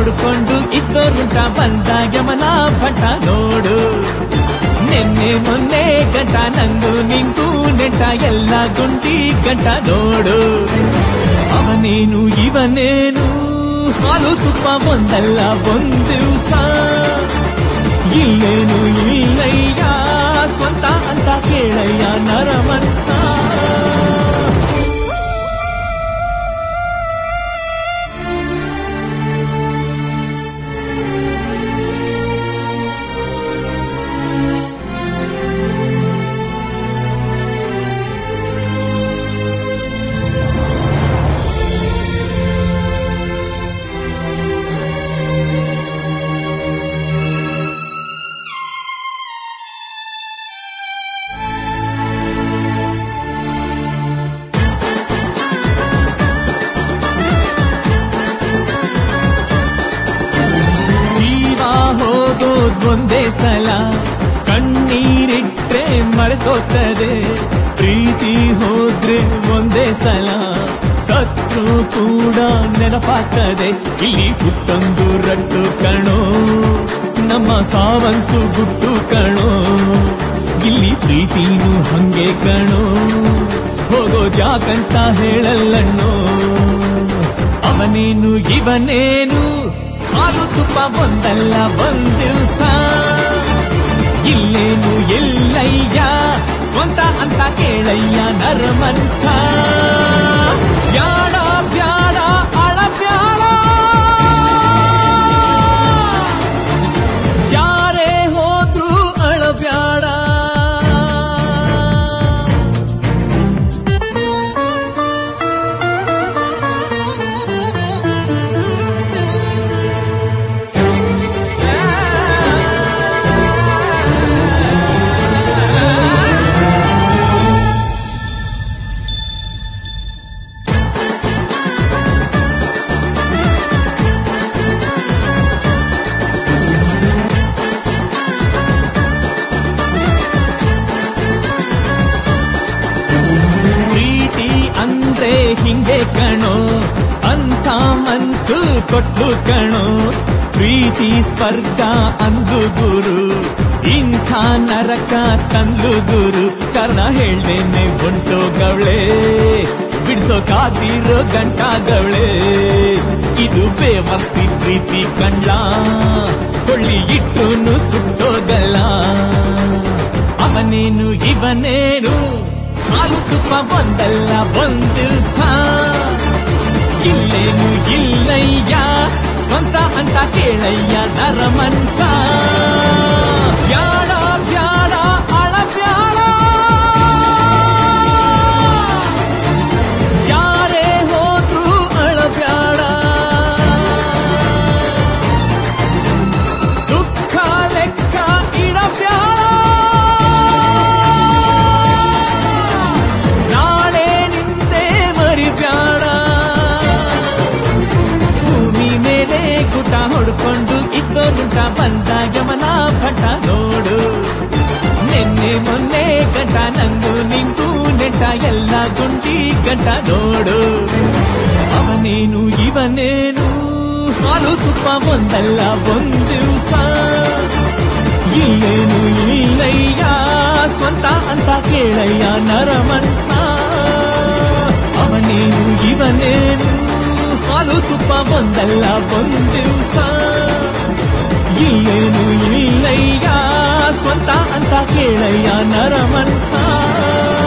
ಹೊಡ್ಕೊಂಡು ಇದ್ದೋರುಂಟ ಬಂದ ಯಮನ ಭಟ ನೋಡು ನಿನ್ನೆ ಮೊನ್ನೆ ಗಂಟ ನಂಗು ನಿಂಗೂ ನೆಂಟ ಎಲ್ಲ ಗುಂಡಿ ಗಂಟ ನೋಡು ಅವನೇನು ಇವನೇನು ಹಾಲು ತುಪ್ಪ ಒಂದಲ್ಲ ಒಂದು ದಿವಸ ಇಲ್ಲೇನು ಇಲ್ಲಯ್ಯ ಸ್ವಂತ ಅಂತ ಕೇಳಯ್ಯ ನರ ಮನ್ಸ ಜೀವ ಹೋಗೋದ್ ಒಂದೇ ಸಲ ಕಣ್ಣೀರಿಟ್ರೆ ಮರೆತೋಗ್ತದೆ ಪ್ರೀತಿ ಹೋದ್ರೆ ಒಂದೇ ಸಲ ಸತ್ರು ಕೂಡ ನೆನಪಾಗ್ತದೆ ಇಲ್ಲಿ ಹುಟ್ಟೊಂದು ರಟ್ಟು ಕಣೋ ನಮ್ಮ ಸಾವಂತು ಗುಟ್ಟು ಕಣೋ ಇಲ್ಲಿ ಪ್ರೀತಿನೂ ಹಂಗೆ ಕಣೋ ಹೋಗೋದ್ಯಾಕಂತ ಹೇಳಲ್ಲಣ್ಣೋ ಅವನೇನು ಇವನೇನು ಹಾಲು ತುಪ್ಪ ಒಂದಲ್ಲ ಒಂದ್ ದಿವಸ ಇಲ್ಲೇನು ಎಲ್ಲಯ್ಯ ಸ್ವಂತ ಅಂತ ಕೇಳಯ್ಯ ನರ ಮನ್ಸ ಬ್ಯಾಡ ಬ್ಯಾಡ ಅಳ ಬ್ಯಾಡ ಯಾರೇ ಹೋದ್ರು ಅಳಬ್ಯಾಡ ಪ್ರೀತಿ ಅಂದ್ರೆ ಹಿಂಗೆ ಕಣೋ ಅಂತ ಮನ್ಸು ಕೊಟ್ಟು ಕಣೋ ಪ್ರೀತಿ ಸ್ವರ್ಗ ಅಂದು ಗುರು ಇಂಥ ನರಕ ತಂದು ಗುರು ಕರ್ಣ ಹೇಳ್ದೇನೆ ಹೊಂಟೋಗವಳೆ ಬಿಡ್ಸೋಕಾದಿರೋ ಗಂಟಾಗವಳೆ ಇದು ಬೇವರ್ಸಿ ಪ್ರೀತಿ ಕಂಡ್ಲ ಕೊಳ್ಳಿ ಇಟ್ಟೂನು ಸುಟ್ಟೋಗಲ್ಲ ಅವನೇನು ಇವನೇನು ಹಾಲು ತುಪ್ಪ ಒಂದಲ್ಲ ಒಂದು ದಿವಸ ಇಲ್ಲೇನು ಇಲ್ಲಯ್ಯ ಸ್ವಂತ ಅಂತ ಕೇಳಯ್ಯ ನರ ಮನ್ಸ ಬ್ಯಾಡ ಬ್ಯಾಡ ಅಳ ಬ್ಯಾಡ ಯಾರೇ ಹೋದ್ರು ಅಳ ಬ್ಯಾಡ ದುಃಖ ಲೆಕ್ಕ ಇಡಬ್ಯಾಡ ನಾಳೆ ನಿಂದೆ ಮರಿಬ್ಯಾಡ ಭೂಮಿ ಮೇಲೆ ಗುಟ ಹೊಡ್ಕೊಂಡು ಇದ್ದೋರುಂಟ ಬಂದ ಯಮನ ಭಟ ನೋಡು ನಿನ್ನೆ ಮೊನ್ನೆ ಗಂಟ ನಂಗು ನಿಂಗೂ ನೆಂಟ ಎಲ್ಲ ಗುಂಡಿ ಗಂಟ ನೋಡು ಅವನೇನು ಇವನೇನು ಹಾಲು ತುಪ್ಪ ಒಂದಲ್ಲ ಒಂದು ದಿವಸ ಇಲ್ಲೇನು ಇಲ್ಲಯ್ಯ ಸ್ವಂತ ಅಂತ ಕೇಳಯ್ಯ ನರ ಮನ್ಸ ಅವನೇನು ಇವನೇನು ಹಾಲು ತುಪ್ಪ ಒಂದಲ್ಲ ಒಂದು ದಿವಸ ಇಲ್ಲೇನು ಇಲ್ಲಯ್ಯ ಸ್ವಂತ ಅಂತ ಕೇಳಯ್ಯ ನರ ಮನ್ಸ